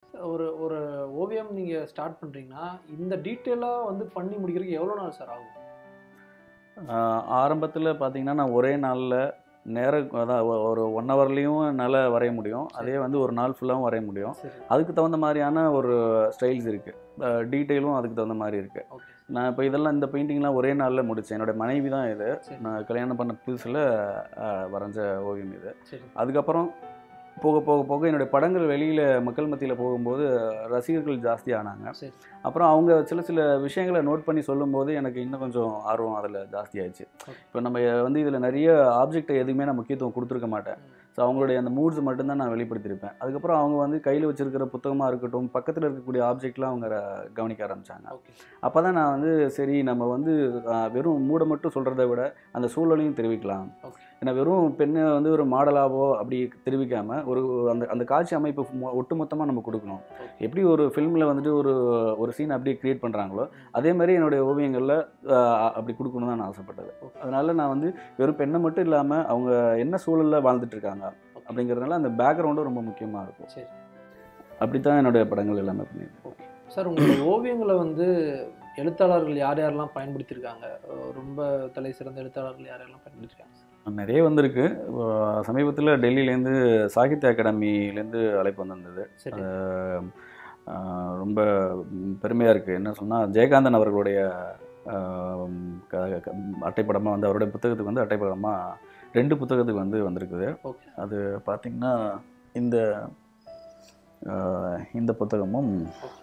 ஒரு ஒரு ஓவியம் நீங்கள் ஸ்டார்ட் பண்ணுறீங்கன்னா இந்த டீட்டெயிலாக வந்து பண்ணி முடிக்கிறதுக்கு எவ்வளோ நாள் சார் ஆகும் ஆரம்பத்தில் பார்த்தீங்கன்னா நான் ஒரே நாளில் நேர அதான் ஒ- ஒரு ஒன் ஹவர்லேயும் என்னால் வரைய முடியும் அதே வந்து ஒரு நாள் ஃபுல்லாகவும் வரைய முடியும் சரி அதுக்கு தகுந்த மாதிரியான ஒரு ஸ்டைல்ஸ் இருக்குது டீட்டெயிலும் அதுக்கு தகுந்த மாதிரி இருக்குது ஓகே நான் இப்போ இதெல்லாம் இந்த பெயிண்டிங்லாம் ஒரே நாளில் முடித்தேன் என்னோட மனைவி தான் இது சரி நான் கல்யாணம் பண்ண புதுசில் வரைஞ்ச ஓவியம் இது சரி அதுக்கப்புறம் போக போக போக என்னுடைய படங்கள் வெளியில் மக்கள் மத்தியில் போகும்போது ரசிகர்கள் ஜாஸ்தி ஆனாங்க சரி அப்புறம் அவங்க சில சில விஷயங்களை நோட் பண்ணி சொல்லும்போது எனக்கு இன்னும் கொஞ்சம் ஆர்வம் அதில் ஜாஸ்தி ஆயிடுச்சு Okay. இப்போ நம்ம வந்து இதில் நிறைய ஆப்ஜெக்ட் எதுவுமே நான் முக்கியத்துவம் கொடுத்துருக்க மாட்டேன் ம். ஸோ அவங்களுடைய அந்த மூட்ஸ் மட்டும்தான் நான் வெளிப்படுத்தியிருப்பேன் அதுக்கப்புறம் அவங்க வந்து கையில் வச்சிருக்கிற புத்தகமாக இருக்கட்டும் பக்கத்தில் இருக்கக்கூடிய ஆப்ஜெக்ட்லாம் அவங்க ர- கவனிக்க ஆரம்பித்தாங்க ஓகே அப்போ தான் நான் வந்து சரி நம்ம வந்து ஆஹ், வெறும் மூட மட்டும் சொல்கிறத விட அந்த சூழலையும் தெரிவிக்கலாம் ஓகே ஏன்னா வெறும் பெண்ணை வந்து ஒரு மாடலாவோ அப்படி தெரிவிக்காமல் ஒரு அந்த அந்த காட்சி அமைப்பு மொ- ஒட்டுமொத்தமாக நம்ம கொடுக்கணும் ஓகே எப்படி ஒரு ஃபிலிமில் வந்துட்டு ஒரு ஒரு சீன் அப்படியே க்ரியேட் பண்ணுறாங்களோ அதே மாதிரி என்னுடைய ஓவியங்களில் அப்படி கொடுக்கணும்னு தான் நான் ஆசைப்பட்டது ஓகே அதனால நான் வந்து வெறும் பெண்ணை மட்டும் இல்லாமல் அவங்க என்ன சூழலில் வாழ்ந்துட்டு இருக்காங்க அப்படிங்கிறதுனால அந்த பேக்ரவுண்டும் ரொம்ப முக்கியமாக இருக்கும் சரி அப்படி தான் என்னுடைய படங்கள் எல்லாமே பண்ணியிருக்கேன் ஓகே சார் உங்களோட ஓவியங்களை வந்து எழுத்தாளர்கள் யார் யாரெல்லாம் பயன்படுத்தியிருக்காங்க அஹ் ரொம்ப தலை சிறந்த எழுத்தாளர்கள் யார் யாரெல்லாம் பயன்படுத்தியிருக்காங்க சார் நிறைய வந்திருக்கு சமீபத்தில் டெல்லியிலேருந்து சாகித்ய அகாடமிலேருந்து அழைப்பு வந்திருந்தது சரி ஆஹ் ரொம்ப பெருமையாக இருக்குது என்ன சொன்னால் ஜெயகாந்தன் அவர்களுடைய ஆஹ் க- க- அட்டைப்படமாக வந்து அவருடைய புத்தகத்துக்கு வந்து அட்டைப்படமாக ரெண்டு புத்தகத்துக்கு வந்து வந்திருக்குது ஓகே அது பார்த்திங்கன்னா இந்த ஆஹ் இந்த புத்தகமும்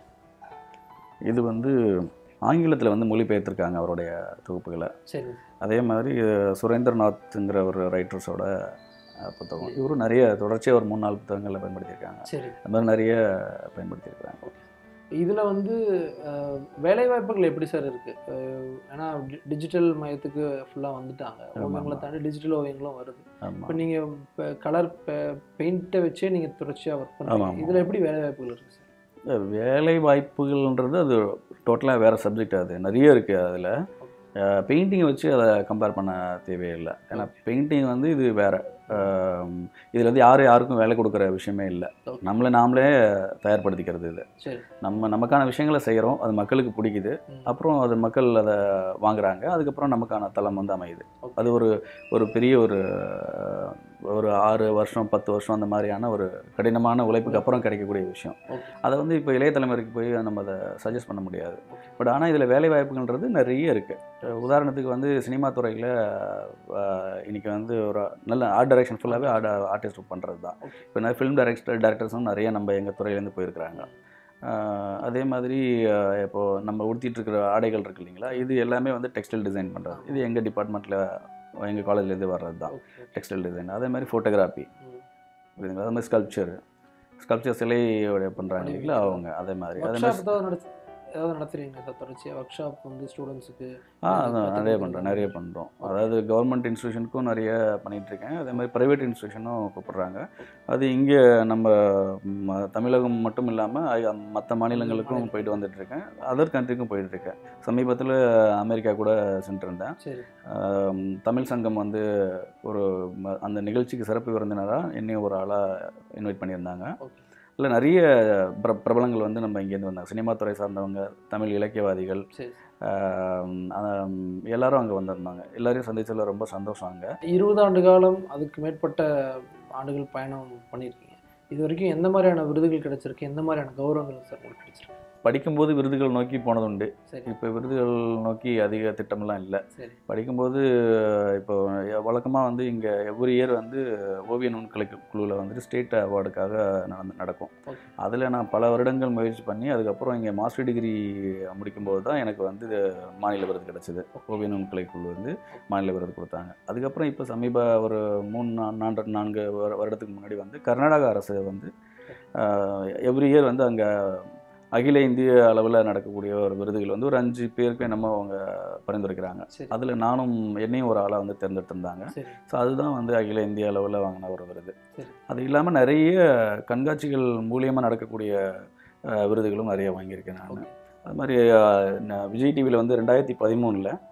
இது வந்து ஆங்கிலத்தில் வந்து மொழிபெயர்த்திருக்காங்க அவருடைய தொகுப்புகளை சரி அதே மாதிரி அஹ், சுரேந்திரநாத்ங்கிற ஒரு ரைட்டர்ஸோட அஹ், புத்தகம் இவரும் நிறைய தொடர்ச்சியாக ஒரு மூணு நாலு புத்தகங்களை பயன்படுத்தியிருக்காங்க சரி அது மாதிரி நிறைய பயன்படுத்தியிருக்காங்க இதில் வந்து அஹ், வேலை வாய்ப்புகள் எப்படி சார் இருக்குது ஏன்னா டி- டிஜிட்டல் மயத்துக்கு ஃபுல்லாக வந்துட்டாங்க ஆமா, ஓவியங்களை ஆமா. தாண்டி டிஜிட்டல் ஓவியங்களும் வருது இப்போ ஆமாம் நீங்கள் இப்போ கலர் பெயிண்ட்டை வச்சே நீங்கள் தொடர்ச்சியாக ஒர்க் ஆமா, பண்ணுறீங்க ஆமா. இதில் எப்படி வேலை வாய்ப்புகள் இருக்குது சார் வேலை வாய்ப்புகள்ன்றது அது டோட்டலாக வேறு சப்ஜெக்ட் அது நிறைய இருக்குது அதில் பெயிண்டிங்கை வச்சு அதை கம்பேர் பண்ண தேவையில்லை ஏன்னா பெயிண்டிங் வந்து இது வேறு இதில் வந்து யாரும் யாருக்கும் வேலை கொடுக்குற விஷயமே இல்லை Okay. நம்மளை நாமளே தயார்படுத்திக்கிறது இது சரி நம்ம நமக்கான விஷயங்களை செய்கிறோம் அது மக்களுக்கு பிடிக்குது ம். அப்புறம் அது மக்கள் அதை வாங்குறாங்க அதுக்கப்புறம் நமக்கான தளம் வந்து அமையுது Okay. அது ஒரு ஒரு பெரிய ஒரு அஹ், ஒரு ஆறு வருஷம் பத்து வருஷம் அந்த மாதிரியான ஒரு கடினமான உழைப்புக்கு அப்புறம் கிடைக்கக்கூடிய விஷயம் ஓகே அதை வந்து இப்போ இளைய தலைமுறைக்கு போய் நம்ம அதை சஜஸ்ட் பண்ண முடியாது Okay. பட் ஆனால் இதில் வேலை வாய்ப்புகள்ன்றது நிறைய இருக்குது உதாரணத்துக்கு வந்து சினிமா துறையில் இன்னைக்கு வந்து ஒரு நல்ல ஆர்ட் டைரக்ஷன் ஃபுல்லாகவே ஆர்ட் ஆர்டிஸ்ட் பண்ணுறது தான் Okay. இப்போ நிறைய ஃபிலிம் டைரக்டர் டேரக்டர்ஸும் நிறைய நம்ம எங்கள் துறையிலேருந்து போயிருக்கிறாங்க ஆஹ் அதே மாதிரி ஆஹ் இப்போ நம்ம உடுத்திட்டு இருக்கிற ஆடைகள் இருக்கு இல்லைங்களா இது எல்லாமே வந்து டெக்ஸ்டைல் டிசைன் பண்ணுறது இது எங்கள் டிபார்ட்மெண்ட்டில் எங்கள் காலேஜ்லேருந்து வர்றது தான் ஓகே டெக்ஸ்டைல் டிசைன் அதே மாதிரி ஃபோட்டோகிராஃபி புரியுதுங்களா அதே மாதிரி ஸ்கல்ப்சர் ஸ்கல்ப்சர் சிலை பண்ணுறாங்க இல்லைங்களா அவங்க அதே மாதிரி அதே ஒர்க் ஷாப் மாதிரி ஏதாவது நடத்து ஏதாவது நடத்துறீங்க சார் தொடர்ச்சியாக ஒர்க் ஷாப் வந்து ஸ்டூடெண்ட்ஸுக்கு ஆ அதான் நிறைய பண்ணுறோம் நிறைய பண்ணுறோம் அதாவது கவர்மெண்ட் இன்ஸ்டியூஷனுக்கும் நிறைய பண்ணிகிட்டு இருக்கேன் அதே மாதிரி ப்ரைவேட் இன்ஸ்டியூஷனும் கூப்பிட்றாங்க அது இங்கே நம்ம ம, தமிழகம் மட்டும் இல்லாமல் மற்ற மாநிலங்களுக்கும் போயிட்டு வந்துட்டு இருக்கேன் அதர் கண்ட்ரிக்கும் போயிட்டு இருக்கேன் சமீபத்தில் அமெரிக்கா கூட சென்றிருந்தேன் சரி ஆம், தமிழ் சங்கம் வந்து ஒரு ம- அந்த நிகழ்ச்சிக்கு சிறப்பு விருந்தினராக என்னையும் ஒரு ஆளாக இன்வைட் பண்ணியிருந்தாங்க ஓகே இல்லை நிறைய பிர பிரபலங்கள் வந்து நம்ம இங்கேருந்து வந்தாங்க சினிமா துறை சார்ந்தவங்க தமிழ் இலக்கியவாதிகள் சரி ஆம், ஆம், எல்லாரும் அங்கே வந்திருந்தாங்க எல்லாரையும் சந்திச்சதுல ரொம்ப சந்தோஷம் அங்கே இருபது ஆண்டு காலம் அதுக்கு மேற்பட்ட ஆண்டுகள் பயணம் பண்ணியிருக்கீங்க இது வரைக்கும் எந்த மாதிரியான விருதுகள் கிடைச்சிருக்கு எந்த மாதிரியான கௌரவங்கள் சார் உங்களுக்கு கிடைச்சிருக்கு படிக்கும்போது விருதுகள் நோக்கி போனதுண்டு சரி இப்போ விருதுகள் நோக்கி அதிக திட்டமெல்லாம் இல்லை சரி படிக்கும்போது இப்போ வழக்கமாக வந்து இங்கே எவ்ரி இயர் வந்து ஓவிய நுண்கலை குழுவில் வந்துட்டு ஸ்டேட் அவார்டுக்காக நடந்து நடக்கும் ஓகே அதில் நான் பல வருடங்கள் முயற்சி பண்ணி அதுக்கப்புறம் இங்கே மாஸ்டர் டிகிரி முடிக்கும்போது தான் எனக்கு வந்து இது மாநில விருது கிடச்சிது ஓவிய நுண்கலை குழு வந்து மாநில விருது கொடுத்தாங்க அதுக்கப்புறம் இப்போ சமீப ஒரு மூணு நா- நான்கு நான்கு வரு- வருடத்துக்கு முன்னாடி வந்து கர்நாடக அரசு வந்து எவ்ரி இயர் வந்து அங்கே அகில இந்திய அளவில் நடக்கக்கூடிய ஒரு விருதுகள் வந்து ஒரு அஞ்சு பேருக்கு நம்ம அவங்க பரிந்துரைக்கிறாங்க சரி அதில் நானும் என்னையும் ஒரு ஆளாக வந்து தேர்ந்தெடுத்திருந்தாங்க சரி ஸோ அதுதான் வந்து அகில இந்திய அளவில் வாங்கின ஒரு விருது சரி அது இல்லாமல் நிறைய கண்காட்சிகள் மூலியமாக நடக்கக்கூடிய அஹ், விருதுகளும் நிறைய வாங்கியிருக்கேன் நான் ஓகே அது மாதிரி அஹ், நான் விஜய் டிவியில் வந்து ரெண்டாயிரத்தி பதிமூணில்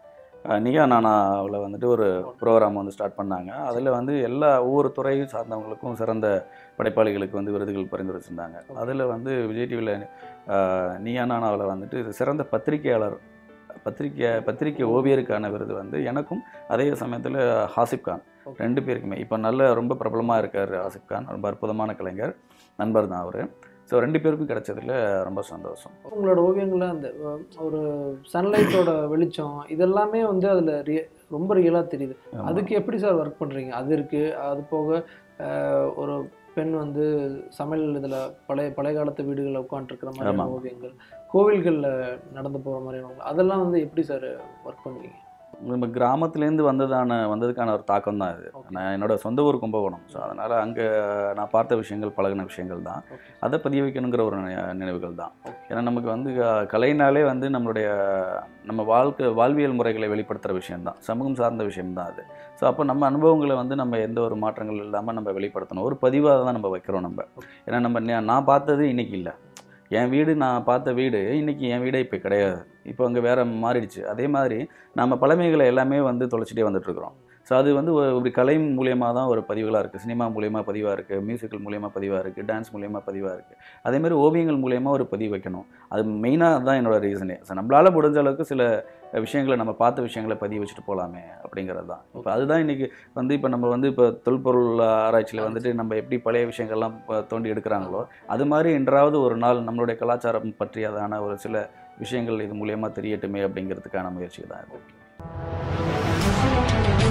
அஹ், நிகா நானாவில் வந்துட்டு ஒரு ப்ரோக்ராம் வந்து ஸ்டார்ட் பண்ணாங்க அதில் வந்து எல்லா ஒவ்வொரு துறையும் சார்ந்தவங்களுக்கும் சிறந்த படைப்பாளிகளுக்கு வந்து விருதுகள் பரிந்துரைச்சிருந்தாங்க அதில் வந்து விஜய் டிவியில் நியா நானாவில் வந்துட்டு சிறந்த பத்திரிகையாளர் பத்திரிக்கை பத்திரிக்கை ஓவியருக்கான விருது வந்து எனக்கும் அதே சமயத்தில் ஹாசிப் கான் Okay. ரெண்டு பேருக்குமே இப்போ நல்ல ரொம்ப பிரபலமாக இருக்கார் ஹாசிப் கான் ரொம்ப அற்புதமான கலைஞர் நண்பர் தான் அவர் ஸோ ரெண்டு பேருக்கும் கிடைச்சதுல ரொம்ப சந்தோஷம் உங்களோட ஓவியங்களில் அந்த அஹ், ஒரு சன்லைட்டோட வெளிச்சம் இதெல்லாமே வந்து அதில் ரிய ரொம்ப ரியலாக தெரியுது ஆமா. அதுக்கு எப்படி சார் ஒர்க் பண்ணுறீங்க அது இருக்குது அது போக அஹ், ஒரு பெண் வந்து சமையல் இதில் பழைய பழைய காலத்து வீடுகளில் உட்காந்துருக்கிற மாதிரியான ஆமா. ஓவியங்கள் கோவில்களில் நடந்து போகிற மாதிரியான அதெல்லாம் வந்து எப்படி சார் ஒர்க் பண்ணுவீங்க நம்ம கிராமத்துலேருந்து வந்ததான வந்ததுக்கான ஒரு தாக்கம் தான் இது Okay. நான் என்னோட சொந்த ஊர் கும்பகோணம் ஸோ அதனால் அங்கே நான் பார்த்த விஷயங்கள் பழகின விஷயங்கள் தான் Okay. அதை பதிய வைக்கணுங்கிற ஒரு நி- நினைவுகள் தான் Okay. ஏன்னா நமக்கு வந்து க- கலைனாலே வந்து நம்மளுடைய நம்ம வாழ்க்கை வாழ்வியல் முறைகளை வெளிப்படுத்துகிற விஷயம்தான் சமூகம் சார்ந்த விஷயம்தான் அது ஸோ அப்போ நம்ம அனுபவங்களை வந்து நம்ம எந்த ஒரு மாற்றங்கள் இல்லாமல் நம்ம வெளிப்படுத்தணும் ஒரு பதிவாக தான் நம்ம வைக்கிறோம் நம்ம ஏன்னா நம்ம நே- நான் பார்த்தது இன்னைக்கு இல்லை என் வீடு நான் பார்த்த வீடு இன்னைக்கு என் வீடே இப்போ கிடையாது இப்போ அங்கே வேற மாறிடுச்சு அதே மாதிரி நம்ம பழமைகளை எல்லாமே வந்து தொலைச்சிட்டே வந்துட்டு இருக்கிறோம் ஸோ அது வந்து ஒரு ஒரு கலை மூலியமாக தான் ஒரு பதிவுகளாக இருக்குது சினிமா மூலியமாக பதிவாக இருக்குது மியூசிக்கல் மூலியமாக பதிவாக இருக்குது டான்ஸ் மூலியமாக பதிவாக இருக்குது அதேமாதிரி ஓவியங்கள் மூலியமாக ஒரு பதிவு வைக்கணும் அது மெயினாக தான் என்னோட ரீசனே ஸோ நம்மளால் முடிஞ்ச அளவுக்கு சில விஷயங்களை நம்ம பார்த்த விஷயங்களை பதிவு வச்சுட்டு போகலாமே அப்படிங்கிறது தான் இப்போ அதுதான் இன்றைக்கி வந்து இப்போ நம்ம வந்து இப்போ தொல்பொருள் ஆராய்ச்சியில் வந்துட்டு நம்ம எப்படி பழைய விஷயங்கள்லாம் இப்போ தோண்டி எடுக்கிறாங்களோ அது மாதிரி என்றாவது ஒரு நாள் நம்மளுடைய கலாச்சாரம் பற்றியதான ஒரு சில விஷயங்கள் இது மூலியமாக தெரியட்டுமே அப்படிங்கிறதுக்கான முயற்சி தான் இது